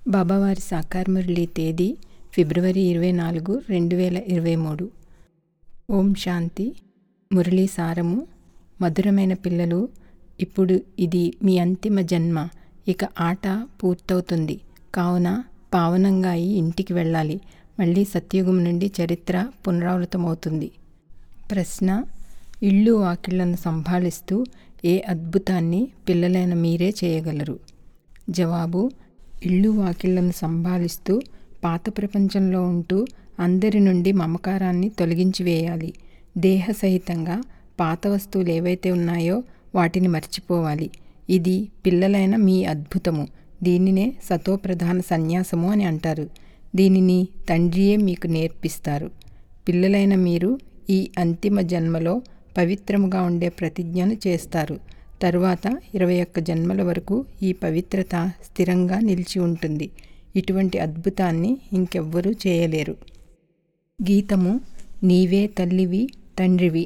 బాబావారి సాకార మురళి తేదీ ఫిబ్రవరి ఇరవై నాలుగు రెండు వేల ఇరవై మూడు ఓం శాంతి మురళీ సారము మధురమైన పిల్లలు ఇప్పుడు ఇది మీ అంతిమ జన్మ ఇక ఆట పూర్తవుతుంది కావున పావనంగా అయి ఇంటికి వెళ్ళాలి మళ్ళీ సత్యుగం నుండి చరిత్ర పునరావృతమవుతుంది ప్రశ్న ఇళ్ళు వాకిళ్లను సంభాళిస్తూ ఏ అద్భుతాన్ని పిల్లలైన మీరే చేయగలరు జవాబు ఇళ్ళు వాకిళ్లను సంభాళిస్తూ పాత ప్రపంచంలో ఉంటూ అందరి నుండి మమకారాన్ని తొలగించి వేయాలి దేహ సహితంగా పాత వస్తువులు ఏవైతే ఉన్నాయో వాటిని మర్చిపోవాలి ఇది పిల్లలైన మీ అద్భుతము దీనినే సతోప్రధాన సన్యాసము అని అంటారు దీనిని తండ్రియే మీకు నేర్పిస్తారు పిల్లలైన మీరు ఈ అంతిమ జన్మలో పవిత్రముగా ఉండే ప్రతిజ్ఞను చేస్తారు తరువాత ఇరవై ఒక్క జన్మల వరకు ఈ పవిత్రత స్థిరంగా నిలిచి ఉంటుంది ఇటువంటి అద్భుతాన్ని ఇంకెవ్వరూ చేయలేరు గీతము నీవే తల్లివి తండ్రివి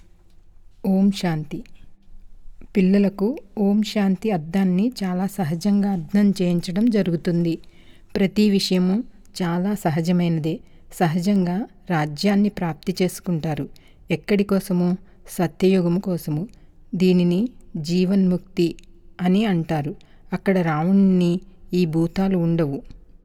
ఓం శాంతి పిల్లలకు ఓం శాంతి అర్థాన్ని చాలా సహజంగా అర్థం చేయించడం జరుగుతుంది ప్రతి విషయము చాలా సహజమైనదే సహజంగా రాజ్యాన్ని ప్రాప్తి చేసుకుంటారు ఎక్కడి కోసము సత్యయుగము కోసము దీనిని జీవన్ముక్తి అని అంటారు అక్కడ రావణుని ఈ భూతాలు ఉండవు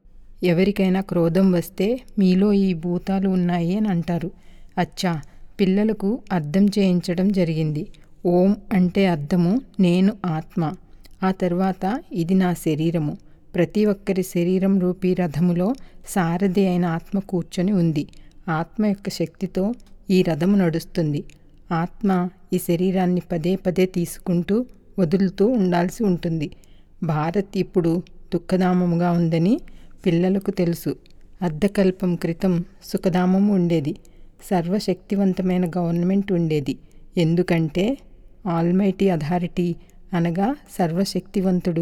ఎవరికైనా క్రోధం వస్తే మీలో ఈ భూతాలు ఉన్నాయి అని అంటారు అచ్చా పిల్లలకు అర్థం చేయించడం జరిగింది ఓం అంటే అర్థము నేను ఆత్మ ఆ తర్వాత ఇది నా శరీరము ప్రతి ఒక్కరి శరీరం రూపీ రథములో సారథి అయిన ఆత్మ కూర్చొని ఉంది ఆత్మ యొక్క శక్తితో ఈ రథము నడుస్తుంది ఆత్మ ఈ శరీరాన్ని పదే పదే తీసుకుంటూ వదులుతూ ఉండాల్సి ఉంటుంది భారత్ ఇప్పుడు దుఃఖధామముగా ఉందని పిల్లలకు తెలుసు అర్ధకల్పం క్రితం సుఖధామం ఉండేది సర్వశక్తివంతమైన గవర్నమెంట్ ఉండేది ఎందుకంటే ఆల్మైటీ అథారిటీ అనగా సర్వశక్తివంతుడు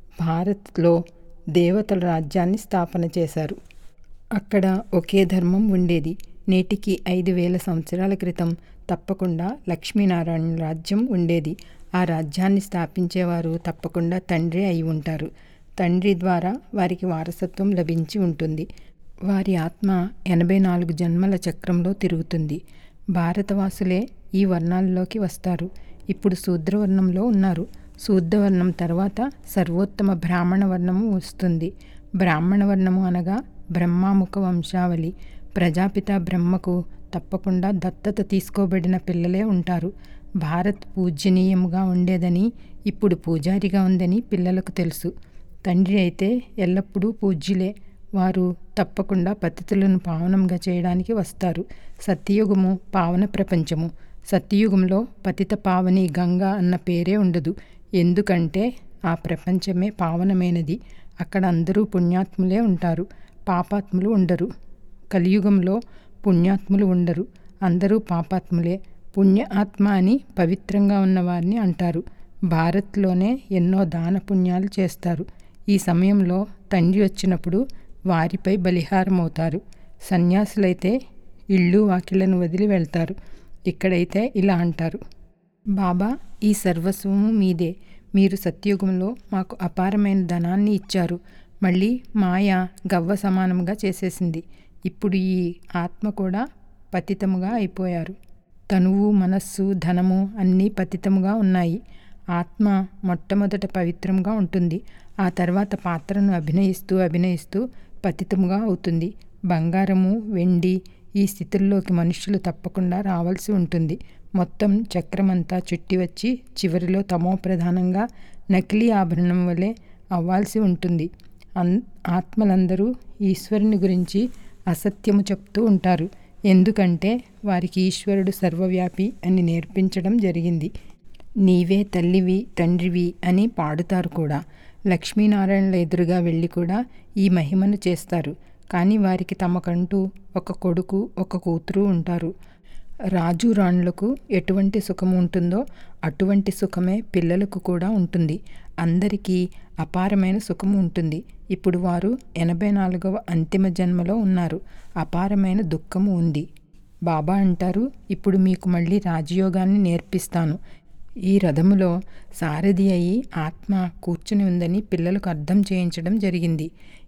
భారత్లో దేవతల రాజ్యాన్ని స్థాపన చేశారు అక్కడ ఒకే ధర్మం ఉండేది నేటికి ఐదు వేల సంవత్సరాల క్రితం తప్పకుండా లక్ష్మీనారాయణ రాజ్యం ఉండేది ఆ రాజ్యాన్ని స్థాపించేవారు తప్పకుండా తండ్రి అయి ఉంటారు తండ్రి ద్వారా వారికి వారసత్వం లభించి ఉంటుంది వారి ఆత్మ ఎనభై నాలుగు జన్మల చక్రంలో తిరుగుతుంది భారతవాసులే ఈ వర్ణాల్లోకి వస్తారు ఇప్పుడు శూద్రవర్ణంలో ఉన్నారు శూద్రవర్ణం తర్వాత సర్వోత్తమ బ్రాహ్మణ వర్ణము వస్తుంది బ్రాహ్మణ వర్ణము అనగా బ్రహ్మాముఖ వంశావళి ప్రజాపిత బ్రహ్మకు తప్పకుండా దత్తత తీసుకోబడిన పిల్లలే ఉంటారు భారత్ పూజనీయముగా ఉండేదని ఇప్పుడు పూజారిగా ఉందని పిల్లలకు తెలుసు తండ్రి అయితే ఎల్లప్పుడూ పూజ్యులే వారు తప్పకుండా పతితులను పావనంగా చేయడానికి వస్తారు సత్యయుగము పావన ప్రపంచము సత్యయుగంలో పతిత పావని గంగా అన్న పేరే ఉండదు ఎందుకంటే ఆ ప్రపంచమే పావనమైనది అక్కడ అందరూ పుణ్యాత్ములే ఉంటారు పాపాత్ములు ఉండరు కలియుగంలో పుణ్యాత్ములు ఉండరు అందరూ పాపాత్ములే పుణ్య ఆత్మ అని పవిత్రంగా ఉన్నవారిని అంటారు భారత్లోనే ఎన్నో దాన పుణ్యాలు చేస్తారు ఈ సమయంలో తండ్రి వచ్చినప్పుడు వారిపై బలిహారం అవుతారు సన్యాసులైతే ఇళ్ళు వాకిళ్లను వదిలి వెళ్తారు ఇక్కడైతే ఇలా అంటారు బాబా ఈ సర్వస్వము మీదే మీరు సత్యుగంలో మాకు అపారమైన ధనాన్ని ఇచ్చారు మళ్ళీ మాయ గవ్వ సమానంగా చేసేసింది ఇప్పుడు ఈ ఆత్మ కూడా పతితముగా అయిపోయారు తనువు మనస్సు ధనము అన్నీ పతితముగా ఉన్నాయి ఆత్మ మొట్టమొదట పవిత్రంగా ఉంటుంది ఆ తర్వాత పాత్రను అభినయిస్తూ అభినయిస్తూ పతితముగా అవుతుంది బంగారము వెండి ఈ స్థితుల్లోకి మనుషులు తప్పకుండా రావాల్సి ఉంటుంది మొత్తం చక్రమంతా చుట్టి వచ్చి చివరిలో తమో ప్రధానంగా నకిలీ ఆభరణం వలె అవ్వాల్సి ఉంటుంది అన్ ఆత్మలందరూ ఈశ్వరుని గురించి అసత్యము చెప్తూ ఉంటారు ఎందుకంటే వారికి ఈశ్వరుడు సర్వవ్యాపి అని నేర్పించడం జరిగింది నీవే తల్లివి తండ్రివి అని పాడుతారు కూడా లక్ష్మీనారాయణల ఎదురుగా వెళ్ళి కూడా ఈ మహిమను చేస్తారు కానీ వారికి తమకంటూ ఒక కొడుకు ఒక కూతురు ఉంటారు రాజు రాణులకు ఎటువంటి సుఖం ఉంటుందో అటువంటి సుఖమే పిల్లలకు కూడా ఉంటుంది అందరికీ అపారమైన సుఖం ఉంటుంది ఇప్పుడు వారు ఎనభై నాలుగవ అంతిమ జన్మలో ఉన్నారు అపారమైన దుఃఖము ఉంది బాబా అంటారు ఇప్పుడు మీకు మళ్ళీ రాజయోగాన్ని నేర్పిస్తాను ఈ రథములో సారథి అయి ఆత్మ కూర్చుని ఉందని పిల్లలకు అర్థం చేయించడం జరిగింది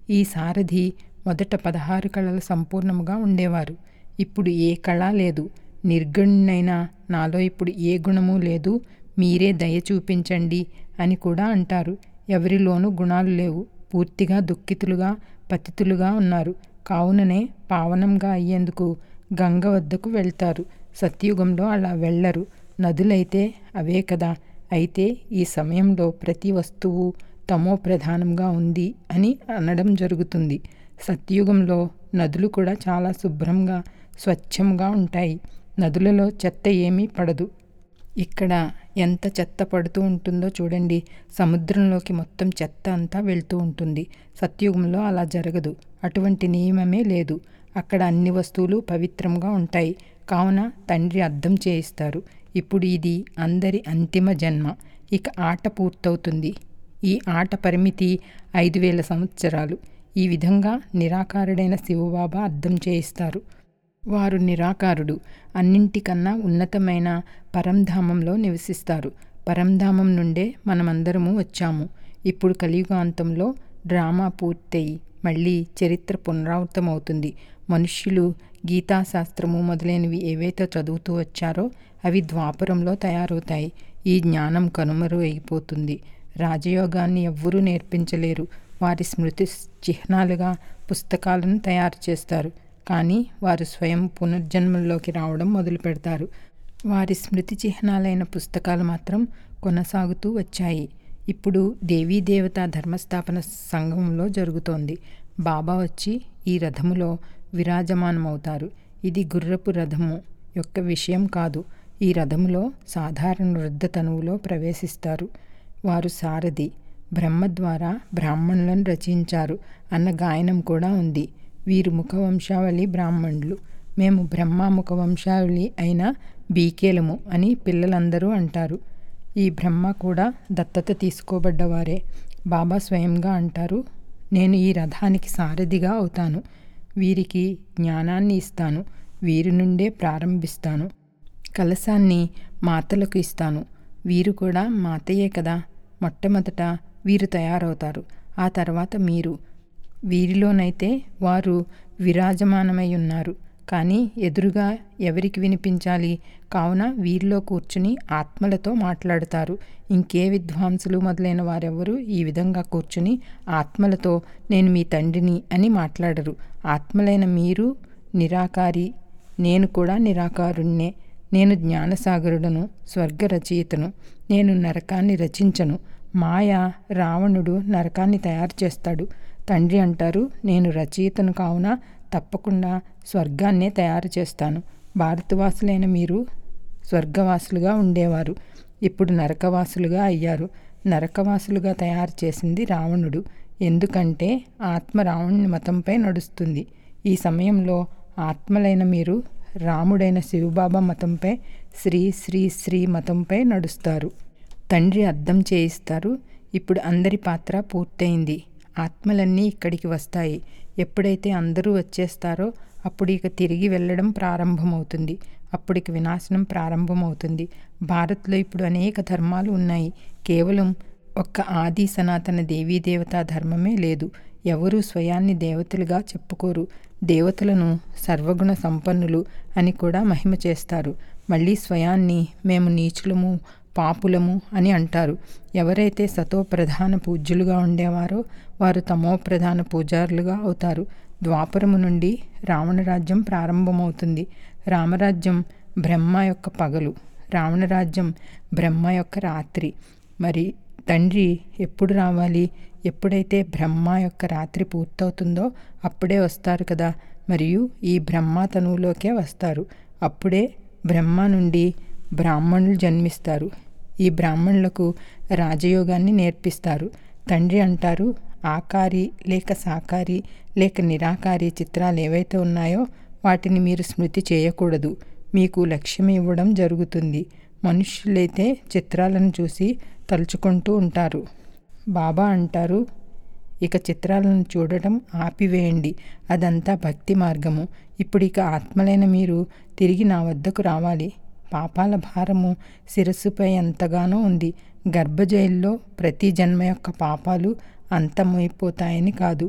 ఈ సారథి మొదట పదహారు కళలు సంపూర్ణముగా ఉండేవారు ఇప్పుడు ఏ కళ లేదు నిర్గుణ్ణైనా నాలో ఇప్పుడు ఏ గుణము లేదు మీరే దయ చూపించండి అని కూడా అంటారు ఎవరిలోనూ గుణాలు లేవు పూర్తిగా దుఃఖితులుగా పతితులుగా ఉన్నారు కావుననే పావనంగా అయ్యేందుకు గంగ వద్దకు వెళ్తారు సత్యుగంలో అలా వెళ్ళరు నదులైతే అవే కదా అయితే ఈ సమయంలో ప్రతి వస్తువు తమో ప్రధానంగా ఉంది అని అనడం జరుగుతుంది సత్యుగంలో నదులు కూడా చాలా శుభ్రంగా స్వచ్ఛంగా ఉంటాయి నదులలో చెత్త ఏమీ పడదు ఇక్కడ ఎంత చెత్త పడుతూ ఉంటుందో చూడండి సముద్రంలోకి మొత్తం చెత్త అంతా వెళ్తూ ఉంటుంది సత్యుగంలో అలా జరగదు అటువంటి నియమమే లేదు అక్కడ అన్ని వస్తువులు పవిత్రంగా ఉంటాయి కావున తండ్రి అర్థం చేయిస్తారు ఇప్పుడు ఇది అందరి అంతిమ జన్మ ఇక ఆట పూర్తవుతుంది ఈ ఆట పరిమితి ఐదు వేల సంవత్సరాలు ఈ విధంగా నిరాకారుడైన శివబాబా అర్థం చేయిస్తారు వారు నిరాకారుడు అన్నింటికన్నా ఉన్నతమైన పరంధామంలో నివసిస్తారు పరంధామం నుండే మనమందరము వచ్చాము ఇప్పుడు కలియుగాంతంలో డ్రామా పూర్తయి మళ్ళీ చరిత్ర పునరావృతమవుతుంది మనుష్యులు గీతాశాస్త్రము మొదలైనవి ఏవైతే చదువుతూ వచ్చారో అవి ద్వాపరంలో తయారవుతాయి ఈ జ్ఞానం కనుమరు అయిపోతుంది రాజయోగాన్ని ఎవ్వరూ నేర్పించలేరు వారి స్మృతి చిహ్నాలుగా పుస్తకాలను తయారు చేస్తారు కానీ వారు స్వయం పునర్జన్మల్లోకి రావడం మొదలు పెడతారు వారి స్మృతి చిహ్నాలైన పుస్తకాలు మాత్రం కొనసాగుతూ వచ్చాయి ఇప్పుడు దేవీదేవత ధర్మస్థాపన సంఘంలో జరుగుతోంది బాబా వచ్చి ఈ రథములో విరాజమానమవుతారు ఇది గుర్రపు రథము యొక్క విషయం కాదు ఈ రథములో సాధారణ వృద్ధ తనువులో ప్రవేశిస్తారు వారు సారథి బ్రహ్మ ద్వారా బ్రాహ్మణులను రచించారు అన్న గాయనం కూడా ఉంది వీరు ముఖవంశావళి బ్రాహ్మణులు మేము బ్రహ్మ ముఖవంశావళి అయిన బీకేలము అని పిల్లలందరూ అంటారు ఈ బ్రహ్మ కూడా దత్తత తీసుకోబడ్డవారే బాబా స్వయంగా అంటారు నేను ఈ రథానికి సారథిగా అవుతాను వీరికి జ్ఞానాన్ని ఇస్తాను వీరి నుండే ప్రారంభిస్తాను కలశాన్ని మాతలకు ఇస్తాను వీరు కూడా మాతయే కదా మొట్టమొదట వీరు తయారవుతారు ఆ తర్వాత మీరు వీరిలోనైతే వారు విరాజమానమై ఉన్నారు కానీ ఎదురుగా ఎవరికి వినిపించాలి కావున వీరిలో కూర్చుని ఆత్మలతో మాట్లాడతారు ఇంకే విద్వాంసులు మొదలైన వారెవరూ ఈ విధంగా కూర్చుని ఆత్మలతో నేను మీ తండ్రిని అని మాట్లాడరు ఆత్మలైన మీరు నిరాకారి నేను కూడా నిరాకారుణ్ణే నేను జ్ఞానసాగరుడను స్వర్గ రచయితను నేను నరకాన్ని రచించను మాయ రావణుడు నరకాన్ని తయారు చేస్తాడు తండ్రి అంటారు నేను రచయితను కావున తప్పకుండా స్వర్గాన్నే తయారు చేస్తాను భారతవాసులైన మీరు స్వర్గవాసులుగా ఉండేవారు ఇప్పుడు నరకవాసులుగా అయ్యారు నరకవాసులుగా తయారు చేసింది రావణుడు ఎందుకంటే ఆత్మ రావణుని మతంపై నడుస్తుంది ఈ సమయంలో ఆత్మలైన మీరు రాముడైన శివబాబా మతంపై శ్రీ శ్రీ శ్రీ మతంపై నడుస్తారు తండ్రి అర్థం చేయిస్తారు ఇప్పుడు అందరి పాత్ర పూర్తయింది ఆత్మలన్నీ ఇక్కడికి వస్తాయి ఎప్పుడైతే అందరూ వచ్చేస్తారో అప్పుడు ఇక తిరిగి వెళ్ళడం ప్రారంభమవుతుంది అప్పటికి వినాశనం ప్రారంభమవుతుంది భారత్లో ఇప్పుడు అనేక ధర్మాలు ఉన్నాయి కేవలం ఒక్క ఆది సనాతన దేవీ దేవతా ధర్మమే లేదు ఎవరూ స్వయాన్ని దేవతలుగా చెప్పుకోరు దేవతలను సర్వగుణ సంపన్నులు అని కూడా మహిమ చేస్తారు మళ్ళీ స్వయాన్ని మేము నీచులము పాపులము అని అంటారు ఎవరైతే సతో ప్రధాన పూజ్యులుగా ఉండేవారో వారు తమో ప్రధాన పూజారులుగా అవుతారు ద్వాపరము నుండి రావణరాజ్యం ప్రారంభమవుతుంది రామరాజ్యం బ్రహ్మ యొక్క పగలు రావణరాజ్యం బ్రహ్మ యొక్క రాత్రి మరి తండ్రి ఎప్పుడు రావాలి ఎప్పుడైతే బ్రహ్మ యొక్క రాత్రి పూర్తవుతుందో అప్పుడే వస్తారు కదా మరియు ఈ బ్రహ్మ తనువులోకే వస్తారు అప్పుడే బ్రహ్మ నుండి బ్రాహ్మణులు జన్మిస్తారు ఈ బ్రాహ్మణులకు రాజయోగాన్ని నేర్పిస్తారు తండ్రి అంటారు ఆకారి లేక సాకారి లేక నిరాకారి చిత్రాలు ఏవైతే ఉన్నాయో వాటిని మీరు స్మృతి చేయకూడదు మీకు లక్ష్యం ఇవ్వడం జరుగుతుంది మనుష్యులైతే చిత్రాలను చూసి తలుచుకుంటూ ఉంటారు బాబా అంటారు ఇక చిత్రాలను చూడటం ఆపివేయండి అదంతా భక్తి మార్గము ఇప్పుడు ఇక ఆత్మలైన మీరు తిరిగి నా వద్దకు రావాలి పాపాల భారము శిరస్సుపై ఎంతగానో ఉంది గర్భజైల్లో ప్రతి జన్మ యొక్క పాపాలు అంతమైపోతాయని కాదు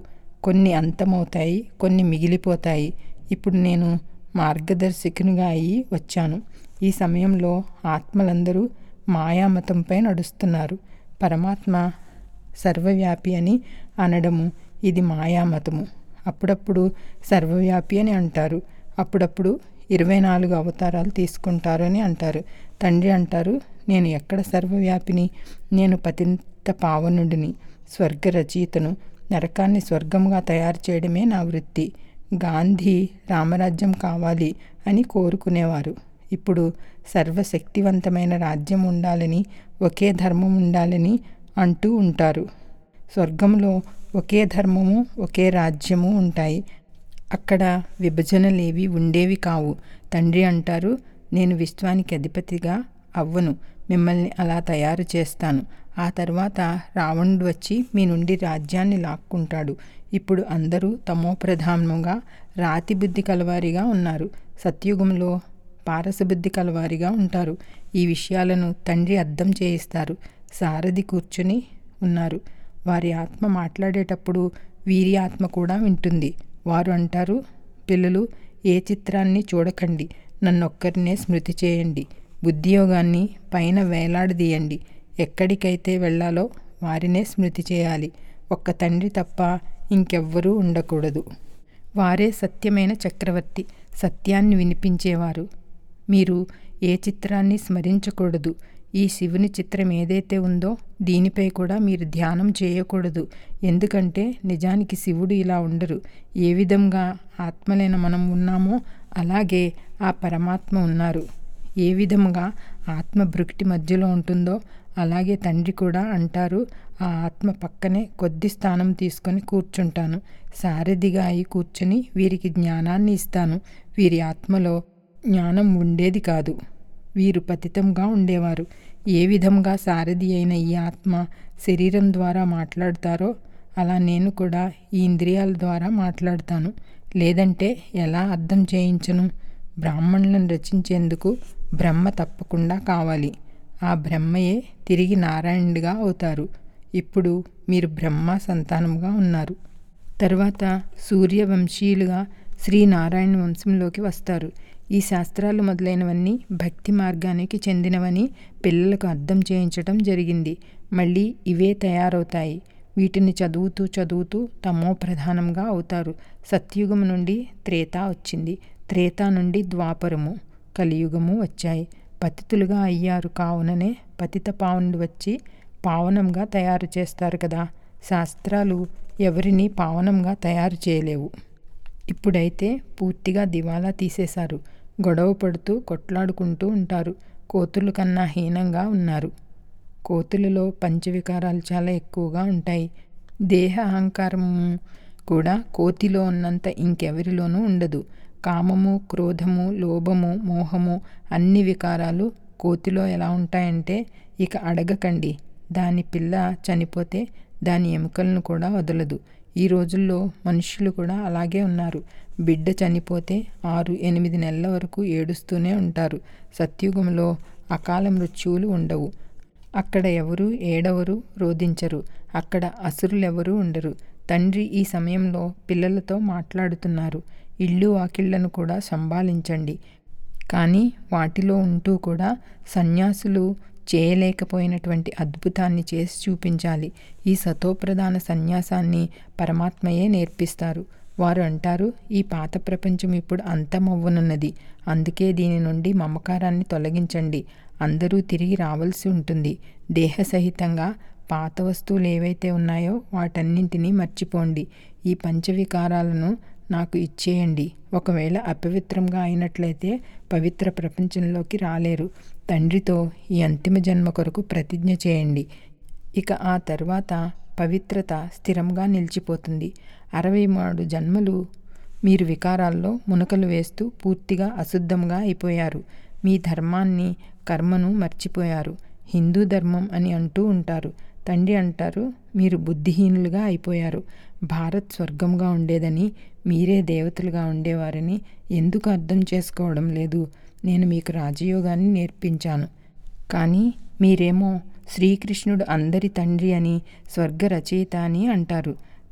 కొన్ని అంతమవుతాయి కొన్ని మిగిలిపోతాయి ఇప్పుడు నేను మార్గదర్శకునిగా అయి వచ్చాను ఈ సమయంలో ఆత్మలందరూ మాయామతంపై నడుస్తున్నారు పరమాత్మ సర్వవ్యాపి అని అనడము ఇది మాయామతము అప్పుడప్పుడు సర్వవ్యాపి అని అంటారు అప్పుడప్పుడు ఇరవై నాలుగు అవతారాలు తీసుకుంటారు అని అంటారు తండ్రి అంటారు నేను ఎక్కడ సర్వవ్యాపిని నేను పతింత పావనుడిని స్వర్గ రచయితను నరకాన్ని స్వర్గంగా తయారు చేయడమే నా వృత్తి గాంధీ రామరాజ్యం కావాలి అని కోరుకునేవారు ఇప్పుడు సర్వశక్తివంతమైన రాజ్యం ఉండాలని ఒకే ధర్మం ఉండాలని అంటూ ఉంటారు స్వర్గంలో ఒకే ధర్మము ఒకే రాజ్యము ఉంటాయి అక్కడ విభజనలేవి ఉండేవి కావు తండ్రి అంటారు నేను విశ్వానికి అధిపతిగా అవ్వను మిమ్మల్ని అలా తయారు చేస్తాను ఆ తర్వాత రావణుడు వచ్చి మీ నుండి రాజ్యాన్ని లాక్కుంటాడు ఇప్పుడు అందరూ తమోప్రధానంగా రాతి బుద్ధి కలవారిగా ఉన్నారు సత్యుగంలో పారసబుద్ధి కలవారిగా ఉంటారు ఈ విషయాలను తండ్రి అర్థం చేయిస్తారు సారథి కూర్చుని ఉన్నారు వారి ఆత్మ మాట్లాడేటప్పుడు వీరి ఆత్మ కూడా వింటుంది వారు అంటారు పిల్లలు ఏ చిత్రాన్ని చూడకండి నన్నొక్కరినే స్మృతి చేయండి బుద్ధియోగాన్ని పైన వేలాడదీయండి ఎక్కడికైతే వెళ్ళాలో వారినే స్మృతి చేయాలి ఒక్క తండ్రి తప్ప ఇంకెవ్వరూ ఉండకూడదు వారే సత్యమైన చక్రవర్తి సత్యాన్ని వినిపించేవారు మీరు ఏ చిత్రాన్ని స్మరించకూడదు ఈ శివుని చిత్రం ఏదైతే ఉందో దీనిపై కూడా మీరు ధ్యానం చేయకూడదు ఎందుకంటే నిజానికి శివుడు ఇలా ఉండరు ఏ విధంగా ఆత్మలైన మనం ఉన్నామో అలాగే ఆ పరమాత్మ ఉన్నారు ఏ విధముగా ఆత్మ భృక్టి మధ్యలో ఉంటుందో అలాగే తండ్రి కూడా అంటారు ఆ ఆత్మ పక్కనే కొద్ది స్థానం తీసుకొని కూర్చుంటాను సారథిగా అయి కూర్చొని వీరికి జ్ఞానాన్ని ఇస్తాను వీరి ఆత్మలో జ్ఞానం ఉండేది కాదు వీరు పతితంగా ఉండేవారు ఏ విధంగా సారథి అయిన ఈ ఆత్మ శరీరం ద్వారా మాట్లాడతారో అలా నేను కూడా ఈ ఇంద్రియాల ద్వారా మాట్లాడతాను లేదంటే ఎలా అర్థం చేయించను బ్రాహ్మణులను రచించేందుకు బ్రహ్మ తప్పకుండా కావాలి ఆ బ్రహ్మయే తిరిగి నారాయణుడిగా అవుతారు ఇప్పుడు మీరు బ్రహ్మ సంతానంగా ఉన్నారు తర్వాత సూర్యవంశీయులుగా శ్రీనారాయణ వంశంలోకి వస్తారు ఈ శాస్త్రాలు మొదలైనవన్నీ భక్తి మార్గానికి చెందినవని పిల్లలకు అర్థం చేయించడం జరిగింది మళ్ళీ ఇవే తయారవుతాయి వీటిని చదువుతూ చదువుతూ తమో ప్రధానంగా అవుతారు సత్యుగం నుండి త్రేత వచ్చింది త్రేత నుండి ద్వాపరము కలియుగము వచ్చాయి పతితులుగా అయ్యారు కావుననే పతిత పావనుడు వచ్చి పావనంగా తయారు చేస్తారు కదా శాస్త్రాలు ఎవరిని పావనంగా తయారు చేయలేవు ఇప్పుడైతే పూర్తిగా దివాలా తీసేశారు గొడవ పడుతూ కొట్లాడుకుంటూ ఉంటారు కోతుల కన్నా హీనంగా ఉన్నారు కోతులలో పంచవికారాలు చాలా ఎక్కువగా ఉంటాయి దేహ అహంకారము కూడా కోతిలో ఉన్నంత ఇంకెవరిలోనూ ఉండదు కామము క్రోధము లోభము మోహము అన్ని వికారాలు కోతిలో ఎలా ఉంటాయంటే ఇక అడగకండి దాని పిల్ల చనిపోతే దాని ఎముకలను కూడా వదలదు ఈ రోజుల్లో మనుషులు కూడా అలాగే ఉన్నారు బిడ్డ చనిపోతే ఆరు ఎనిమిది నెలల వరకు ఏడుస్తూనే ఉంటారు సత్యుగంలో అకాల మృత్యువులు ఉండవు అక్కడ ఎవరు ఏడవరు రోధించరు అక్కడ అసురులెవరూ ఉండరు తండ్రి ఈ సమయంలో పిల్లలతో మాట్లాడుతున్నారు ఇల్లు వాకిళ్లను కూడా సంభాలించండి కానీ వాటిలో ఉంటూ కూడా సన్యాసులు చేయలేకపోయినటువంటి అద్భుతాన్ని చేసి చూపించాలి ఈ సతోప్రధాన సన్యాసాన్ని పరమాత్మయే నేర్పిస్తారు వారు అంటారు ఈ పాత ప్రపంచం ఇప్పుడు అంతమవ్వనున్నది అందుకే దీని నుండి మమకారాన్ని తొలగించండి అందరూ తిరిగి రావాల్సి ఉంటుంది దేహ సహితంగా పాత వస్తువులు ఏవైతే ఉన్నాయో వాటన్నింటినీ మర్చిపోండి ఈ పంచవికారాలను నాకు ఇచ్చేయండి ఒకవేళ అపవిత్రంగా అయినట్లయితే పవిత్ర ప్రపంచంలోకి రాలేరు తండ్రితో ఈ అంతిమ జన్మ కొరకు ప్రతిజ్ఞ చేయండి ఇక ఆ తర్వాత పవిత్రత స్థిరంగా నిలిచిపోతుంది అరవై మూడు జన్మలు మీరు వికారాల్లో మునకలు వేస్తూ పూర్తిగా అశుద్ధంగా అయిపోయారు మీ ధర్మాన్ని కర్మను మర్చిపోయారు హిందూ ధర్మం అని అంటూ ఉంటారు తండ్రి అంటారు మీరు బుద్ధిహీనులుగా అయిపోయారు భారత్ స్వర్గంగా ఉండేదని మీరే దేవతలుగా ఉండేవారని ఎందుకు అర్థం చేసుకోవడం లేదు నేను మీకు రాజయోగాన్ని నేర్పించాను కానీ మీరేమో శ్రీకృష్ణుడు అందరి తండ్రి అని స్వర్గ రచయిత అని అంటారు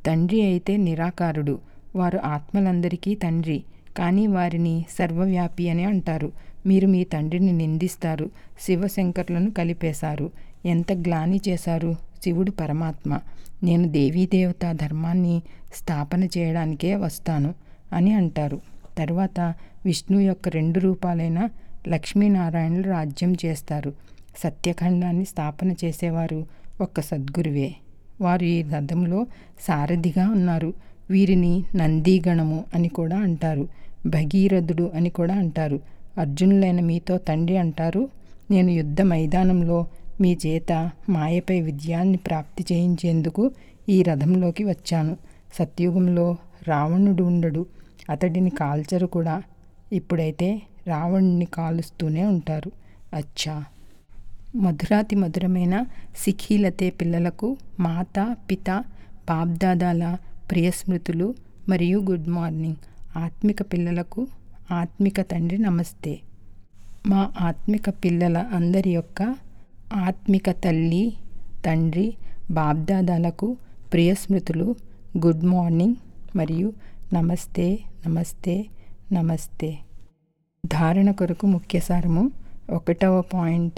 తండ్రి అయితే నిరాకారుడు వారు ఆత్మలందరికీ తండ్రి కానీ వారిని సర్వవ్యాపి అని అంటారు మీరు మీ తండ్రిని నిందిస్తారు శివశంకర్లను కలిపేశారు ఎంత గ్లాని చేశారు శివుడు పరమాత్మ నేను దేవీదేవత ధర్మాన్ని స్థాపన చేయడానికే వస్తాను అని అంటారు తర్వాత విష్ణు యొక్క రెండు రూపాలైన లక్ష్మీనారాయణులు రాజ్యం చేస్తారు సత్యఖండాన్ని స్థాపన చేసేవారు ఒక్క సద్గురువే వారు ఈ రథంలో సారథిగా ఉన్నారు వీరిని నందీగణము అని కూడా అంటారు భగీరథుడు అని కూడా అంటారు అర్జునులైన మీతో తండ్రి అంటారు నేను యుద్ధ మైదానంలో మీ చేత మాయపై విజయాన్ని ప్రాప్తి చేయించేందుకు ఈ రథంలోకి వచ్చాను సత్యుగంలో రావణుడు ఉండడు అతడిని కాల్చరు కూడా ఇప్పుడైతే రావణుని కాలుస్తూనే ఉంటారు అచ్చా మధురాతి మధురమైన సిఖీలతే పిల్లలకు మాత పిత బాబ్దాదాల ప్రియ స్మృతులు మరియు గుడ్ మార్నింగ్ ఆత్మిక పిల్లలకు ఆత్మిక తండ్రి నమస్తే మా ఆత్మిక పిల్లల అందరి యొక్క ఆత్మిక తల్లి తండ్రి బాబ్దాదాలకు ప్రియ స్మృతులు గుడ్ మార్నింగ్ మరియు నమస్తే నమస్తే నమస్తే ధారణ కొరకు ముఖ్య సారము ఒకటవ పాయింట్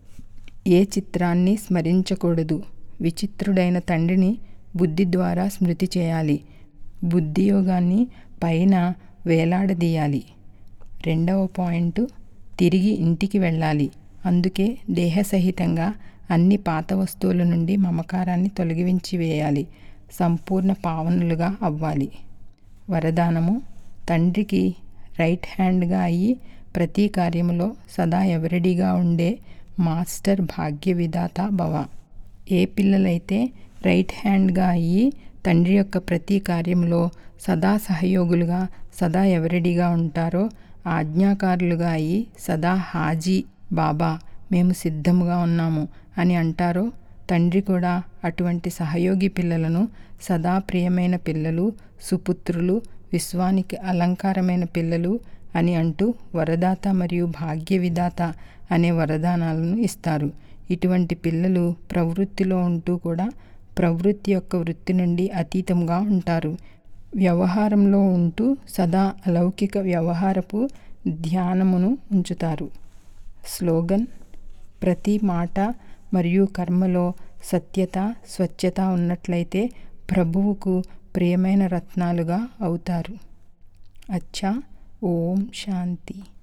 ఏ చిత్రాన్ని స్మరించకూడదు విచిత్రుడైన తండ్రిని బుద్ధి ద్వారా స్మృతి చేయాలి బుద్ధి యోగాన్ని పైన వేలాడదీయాలి రెండవ పాయింట్ తిరిగి ఇంటికి వెళ్ళాలి అందుకే దేహసహితంగా అన్ని పాత వస్తువుల నుండి మమకారాన్ని తొలగించి వేయాలి సంపూర్ణ పావనులుగా అవ్వాలి వరదానము తండ్రికి రైట్ హ్యాండ్గా అయ్యి ప్రతి కార్యములో సదా ఎవరిడిగా ఉండే మాస్టర్ భాగ్య విధాత భవ ఏ పిల్లలైతే రైట్ హ్యాండ్గా అయ్యి తండ్రి యొక్క ప్రతి కార్యంలో సదా సహయోగులుగా సదా ఎవరిడిగా ఉంటారో ఆజ్ఞాకారులుగా అయ్యి సదా హాజీ బాబా మేము సిద్ధముగా ఉన్నాము అని అంటారో తండ్రి కూడా అటువంటి సహయోగి పిల్లలను సదా ప్రియమైన పిల్లలు సుపుత్రులు విశ్వానికి అలంకారమైన పిల్లలు అని అంటూ వరదాత మరియు భాగ్య విధాత అనే వరదానాలను ఇస్తారు ఇటువంటి పిల్లలు ప్రవృత్తిలో ఉంటూ కూడా ప్రవృత్తి యొక్క వృత్తి నుండి అతీతంగా ఉంటారు వ్యవహారంలో ఉంటూ సదా అలౌకిక వ్యవహారపు ధ్యానమును ఉంచుతారు స్లోగన్ ప్రతి మాట మరియు కర్మలో సత్యత స్వచ్ఛత ఉన్నట్లయితే ప్రభువుకు ప్రియమైన రత్నాలుగా అవుతారు అచ్చా ఓం శాంతి